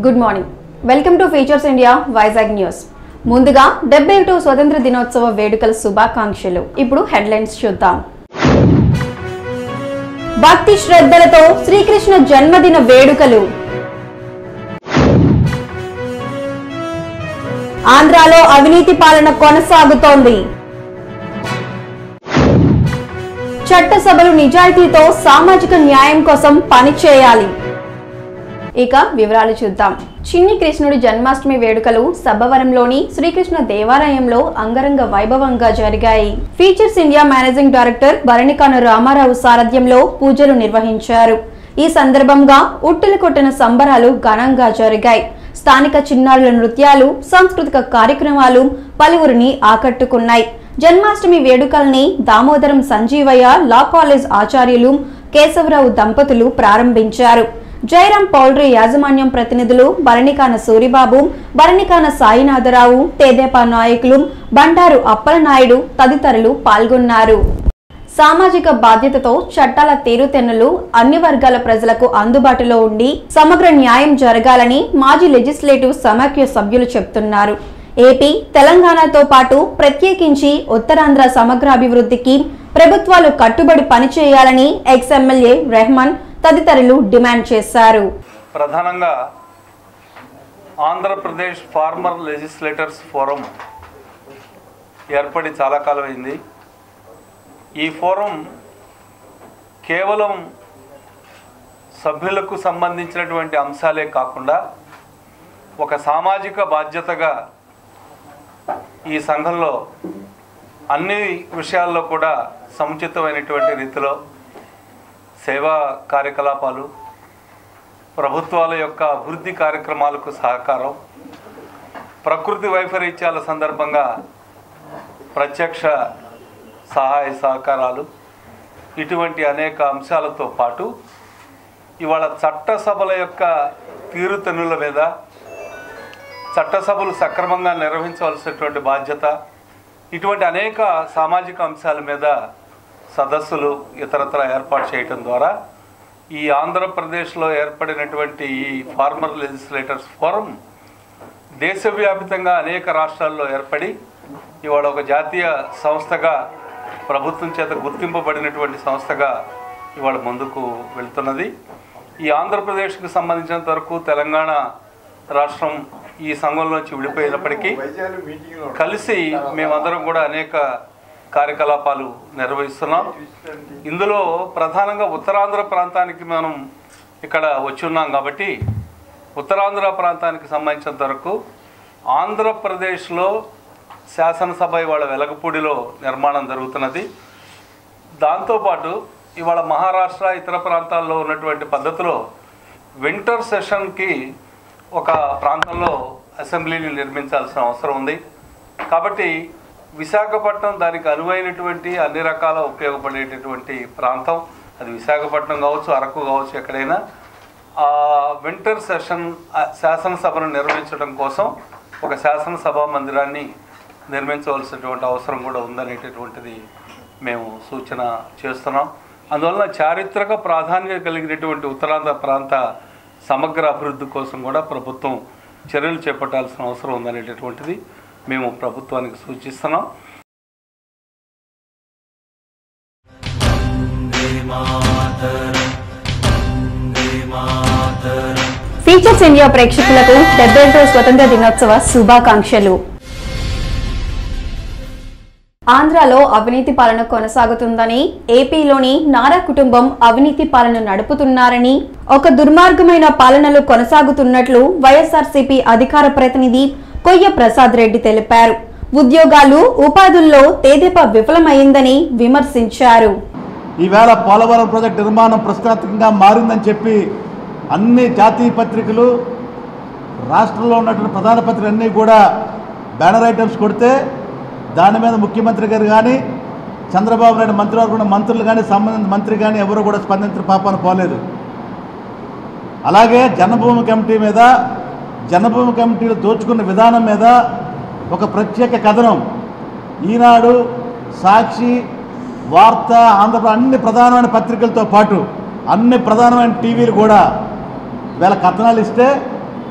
good morning welcome to features India Vizag news ముందుగా డెబ్బై ఒకటో స్వతంత్ర దినోత్సవ వేడుకల శుభాకాంక్షలు ఇప్పుడు హెడ్లైన్స్ చూద్దాం భక్తి శ్రద్ధలతో శ్రీకృష్ణ జన్మదిన వేడుకలు ఆంధ్రాలో అవినీతి పాలన కొనసాగుతోంది చట్టసభలు నిజాయితీతో సామాజిక న్యాయం కోసం పనిచేయాలి ఇక వివరాలు చూద్దాం చిన్ని కృష్ణుడి జన్మాష్టమి వేడుకలు సబ్బవరంలోని శ్రీకృష్ణ దేవాలయంలో అంగరంగ వైభవంగా జరిగాయి features India managing director Bharanikana Ramarao సారథ్యంలో పూజలు నిర్వహించారు ఈ సందర్భంగా ఉట్టులు కొట్టిన సంబరాలు ఘనంగా జరిగాయి స్థానిక చిన్నారుల నృత్యాలు సాంస్కృతిక కార్యక్రమాలు పలువురిని ఆకట్టుకున్నాయి జన్మాష్టమి వేడుకల్ని దామోదరం సంజీవయ్య లా కాలేజ్ ఆచార్యులు కేశవరావు దంపతులు ప్రారంభించారు జయరాం పౌల్ట్రీ యాజమాన్యం ప్రతినిధులు భరణికాన సూరిబాబు భరణికాన సాయినాథరావు తేదేపా నాయకులు బండారు అప్పలనాయుడు తదితరులు పాల్గొన్నారు సామాజిక బాధ్యతతో చట్టాల తీరుతెన్నులు అన్ని వర్గాల ప్రజలకు అందుబాటులో ఉండి సమగ్ర న్యాయం జరగాలని మాజీ లెజిస్లేటివ్ సమాఖ్య సభ్యులు చెప్తున్నారు ఏపీ తెలంగాణతో పాటు ప్రత్యేకించి ఉత్తరాంధ్ర సమగ్ర అభివృద్ధికి ప్రభుత్వాలు కట్టుబడి పనిచేయాలని ఎక్స్ ఎమ్మెల్యే రెహమాన్ తదితరులు డిమాండ్ చేశారు ప్రధానంగా ఆంధ్రప్రదేశ్ ఫార్మర్ లెజిస్లేటర్స్ ఫోరం ఏర్పడి చాలా కాలం అయింది ఈ ఫోరం కేవలం సభ్యులకు సంబంధించినటువంటి అంశాలే కాకుండా ఒక సామాజిక బాధ్యతగా ఈ సంఘంలో అన్ని విషయాల్లో కూడా సముచితమైనటువంటి రీతిలో సేవా కార్యకలాపాలు ప్రభుత్వాల యొక్క అభివృద్ధి కార్యక్రమాలకు సహకారం ప్రకృతి వైపరీత్యాల సందర్భంగా ప్రత్యక్ష సహాయ సహకారాలు ఇటువంటి అనేక అంశాలతో పాటు ఇవాళ చట్టసభల యొక్క తీరుతెన్నుల మీద చట్టసభలు సక్రమంగా నిర్వహించవలసినటువంటి బాధ్యత ఇటువంటి అనేక సామాజిక అంశాల మీద సదస్సులు ఇతరత్ర ఏర్పాటు చేయటం ద్వారా ఈ ఆంధ్రప్రదేశ్లో ఏర్పడినటువంటి ఈ ఫార్మర్ లెజిస్లేటర్స్ ఫోరం దేశవ్యాపితంగా అనేక రాష్ట్రాల్లో ఏర్పడి ఇవాళ ఒక జాతీయ సంస్థగా ప్రభుత్వం చేత గుర్తింపబడినటువంటి సంస్థగా ఇవాళ ముందుకు వెళ్తున్నది ఈ ఆంధ్రప్రదేశ్కి సంబంధించినంత వరకు తెలంగాణ రాష్ట్రం ఈ సంఘంలోంచి విడిపోయినప్పటికీ కలిసి మేమందరం కూడా అనేక కార్యకలాపాలు నిర్వహిస్తున్నాం ఇందులో ప్రధానంగా ఉత్తరాంధ్ర ప్రాంతానికి మనం ఇక్కడ వచ్చి ఉన్నాం కాబట్టి ఉత్తరాంధ్ర ప్రాంతానికి సంబంధించినంత వరకు ఆంధ్రప్రదేశ్లో శాసనసభ ఇవాళ వెలగపూడిలో నిర్మాణం జరుగుతున్నది దాంతోపాటు ఇవాళ మహారాష్ట్ర ఇతర ప్రాంతాల్లో ఉన్నటువంటి పద్ధతిలో వింటర్ సెషన్కి ఒక ప్రాంతంలో అసెంబ్లీని నిర్మించాల్సిన అవసరం ఉంది కాబట్టి విశాఖపట్నం దానికి అనువైనటువంటి అన్ని రకాల ఉపయోగపడేటటువంటి ప్రాంతం అది విశాఖపట్నం కావచ్చు అరకు కావచ్చు ఎక్కడైనా ఆ వింటర్ సెషన్ ఆ శాసనసభను నిర్వహించడం కోసం ఒక శాసనసభ మందిరాన్ని నిర్మించవలసినటువంటి అవసరం కూడా ఉందనేటటువంటిది మేము సూచన చేస్తున్నాం అందువలన చారిత్రక ప్రాధాన్యత కలిగినటువంటి ఉత్తరాంధ్ర ప్రాంత సమగ్ర అభివృద్ధి కోసం కూడా ప్రభుత్వం చర్యలు చేపట్టాల్సిన అవసరం ఉందనేటటువంటిది మేము ప్రభుత్వానికి సూచిస్తున్నాం ఫీచర్స్ ఇండియా ప్రేక్షకులకు డెబ్బై ఒకటో స్వతంత్ర దినోత్సవ శుభాకాంక్షలు ఆంధ్రాలో అవినీతి పాలన కొనసాగుతుందని ఏపీలోని నారా కుటుంబం అవినీతి పాలన నడుపుతున్నారని ఒక దుర్మార్గమైన పాలనలు కొనసాగుతున్నట్లు వైఎస్ఆర్సీపీ అధికార ప్రతినిధి కొయ్య ప్రసాద్ రెడ్డి తెలిపారు ఉద్యోగాలు ఉపాధుల్లో తేదీప విఫలమైందని విమర్శించారు ఈవేళ పోలవరం ప్రాజెక్టు నిర్మాణం ప్రశ్నార్థకంగా మారిందని చెప్పి అన్ని జాతీయ పత్రికలు రాష్ట్రంలో ఉన్నటువంటి ప్రధాన పత్రికలు అన్నీ కూడా బ్యానర్ ఐటమ్స్ కొడితే దాని మీద ముఖ్యమంత్రి గారు కానీ చంద్రబాబు నాయుడు మంత్రివర్గం మంత్రులు కానీ సంబంధించిన మంత్రి కానీ ఎవరు కూడా స్పందించిన పాపాన పోలేదు అలాగే జన్మభూమి కమిటీ మీద జన్మభూమి కమిటీలు దోచుకున్న విధానం మీద ఒక ప్రత్యేక కథనం ఈనాడు సాక్షి వార్త ఆంధ్రప్రదేశ్ అన్ని ప్రధానమైన పత్రికలతో పాటు అన్ని ప్రధానమైన టీవీలు కూడా వీళ్ళ కథనాలు ఇస్తే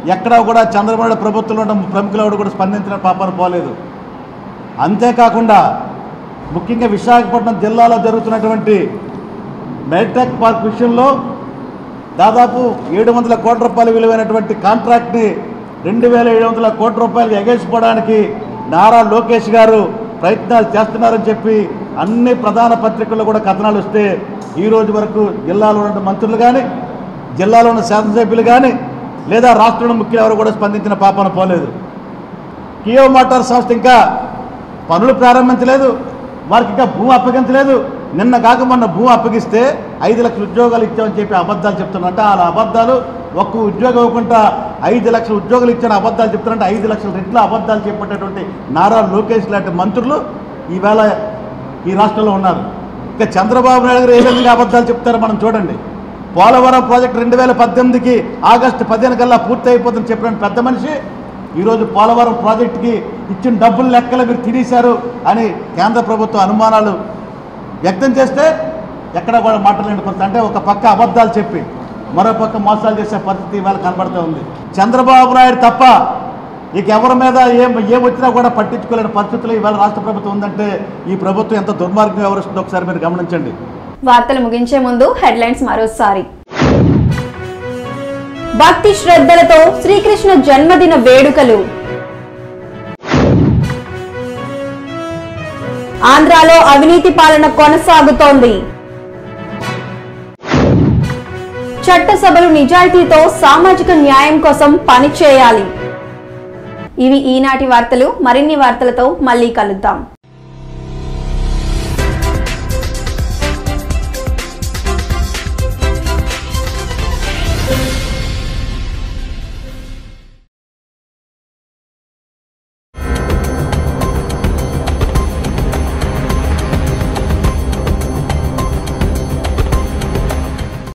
ఎక్కడా కూడా చంద్రబాబు నాయుడు ప్రభుత్వంలో ఉన్న ప్రముఖులు ఎవరు కూడా స్పందించిన పాపన పోలేదు అంతేకాకుండా ముఖ్యంగా విశాఖపట్నం జిల్లాలో జరుగుతున్నటువంటి మెడిటెక్ పార్క్ విషయంలో దాదాపు ఏడు వందల కోట్ల రూపాయల విలువైనటువంటి కాంట్రాక్ట్ని రెండు వేల ఏడు వందల కోట్ల రూపాయలకి ఎగేసిపోవడానికి నారా లోకేష్ గారు ప్రయత్నాలు చేస్తున్నారని చెప్పి అన్ని ప్రధాన పత్రికల్లో కూడా కథనాలు వస్తే ఈ రోజు వరకు జిల్లాలో ఉన్న మంత్రులు కానీ జిల్లాలో ఉన్న శాసనసభ్యులు కానీ లేదా రాష్ట్రంలో ముఖ్యులు ఎవరు కూడా స్పందించిన పాపన పోలేదు కియో మోటార్ సంస్థ ఇంకా పనులు ప్రారంభించలేదు వారికి ఇంకా భూమి అప్పగించలేదు నిన్న కాక మొన్న భూమి అప్పగిస్తే ఐదు లక్షల ఉద్యోగాలు ఇచ్చామని చెప్పి అబద్ధాలు చెప్తున్నారంటే ఆ అబద్ధాలు ఒక్క ఉద్యోగం ఇవ్వకుండా ఐదు లక్షల ఉద్యోగాలు ఇచ్చిన అబద్ధాలు చెప్తున్నారంటే ఐదు లక్షల రెట్ల అబద్ధాలు చెప్పేటటువంటి నారా లోకేష్ లాంటి మంత్రులు ఈవేళ ఈ రాష్ట్రంలో ఉన్నారు ఇక చంద్రబాబు నాయుడు గారు ఏ విధంగా అబద్ధాలు చెప్తారో మనం చూడండి పోలవరం ప్రాజెక్టు రెండు వేల పద్దెనిమిదికి ఆగస్టు పదిహేను కల్లా పూర్తి అయిపోతుందని చెప్పిన పెద్ద మనిషి ఈరోజు పోలవరం ప్రాజెక్టుకి ఇచ్చిన డబ్బులు లెక్కలు మీరు తినేశారు అని కేంద్ర ప్రభుత్వం అనుమానాలు వ్యక్తం చేస్తే ఎక్కడ కూడా మాట్లాడిన పరిస్థితి అంటే ఒక పక్క అబద్ధాలు చెప్పి మరో పక్క మోసాలు చేసే పరిస్థితి ఇవాళ కనబడుతూ ఉంది చంద్రబాబు నాయుడు తప్ప ఇక ఎవరి మీద ఏం ఏం వచ్చినా కూడా పట్టించుకోలేని పరిస్థితులు ఇవాళ రాష్ట్ర ప్రభుత్వం ఉందంటే ఈ ప్రభుత్వం ఎంత దుర్మార్గం వ్యవహరిస్తుందో ఒకసారి మీరు గమనించండి వార్తలు ముగించే ముందు హెడ్లైన్స్ మరోసారి భక్తి శ్రద్ధలతో శ్రీకృష్ణ జన్మదిన వేడుకలు ఆంధ్రాలో అవినీతి పాలన కొనసాగుతోంది చట్టసభలు నిజాయితీతో సామాజిక న్యాయం కోసం పనిచేయాలి ఇవి ఈనాటి వార్తలు మరిన్ని వార్తలతో మళ్ళీ కలుద్దాం